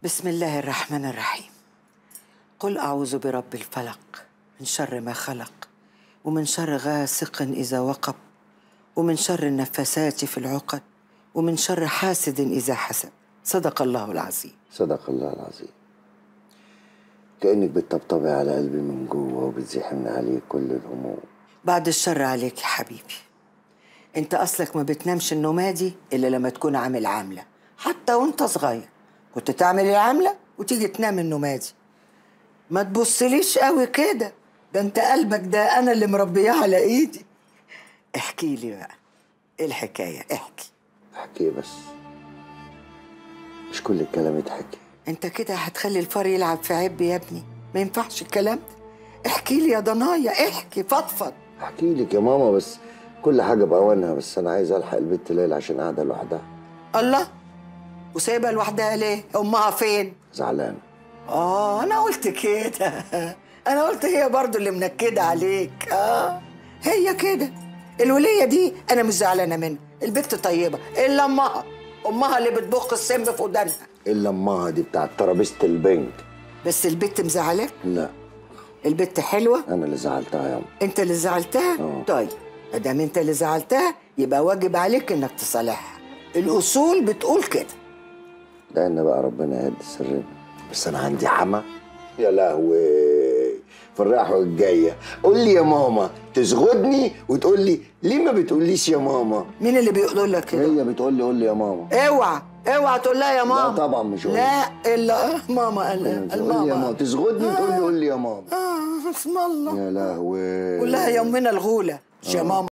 بسم الله الرحمن الرحيم قل أعوذ برب الفلق من شر ما خلق ومن شر غاسق إذا وقب ومن شر النفاسات في العقد ومن شر حاسد إذا حسد صدق الله العظيم صدق الله العظيم كأنك بتطبطبي على قلبي من جوه وبتزيحمني عليه كل الهموم بعد الشر عليك يا حبيبي انت اصلك ما بتنامش النومه دي الا لما تكون عامل عامله حتى وانت صغير كنت تعمل العامله وتيجي تنام النومه دي ما تبصليش قوي كده ده انت قلبك ده انا اللي مربياه على ايدي احكي لي بقى ايه الحكايه احكي احكي بس مش كل الكلام يتحكي انت كده هتخلي الفار يلعب في عب يا ابني ما ينفعش الكلام ده احكي لي يا ضنايا احكي فضفض احكي لك يا ماما بس كل حاجه باوانها بس انا عايز الحق البت ليلى عشان قاعده لوحدها الله وسايبها لوحدها ليه امها فين زعلانه اه انا قلت كده انا قلت هي برضو اللي منكده عليك اه هي كده الوليه دي انا مش زعلانه منها البت طيبه الا امها امها اللي بتبخ السم في ودانها الا امها دي بتاعت ترابيزه البنك بس البت مزعلاك لا البت حلوه انا اللي زعلتها يا انت اللي زعلتها اه. طيب ما دام انت اللي زعلتها يبقى واجب عليك انك تصالحها الاصول بتقول كده لان بقى ربنا يهدي سرنا بس انا عندي حما يا لهوي في الرايحه والجايه قول لي يا ماما تزغدني وتقول لي ليه ما بتقوليش يا ماما مين اللي بيقول لك كده هي بتقول لي قول لي يا ماما اوعى اوعى تقول لها يا ماما طبعا مش هقول. لا الا ماما قال تقول لي يا ماما الماما تزغدني وتقول لي قول لي يا ماما اه اسم الله يا لهوي قول لها يا امنا الغوله مش يا ماما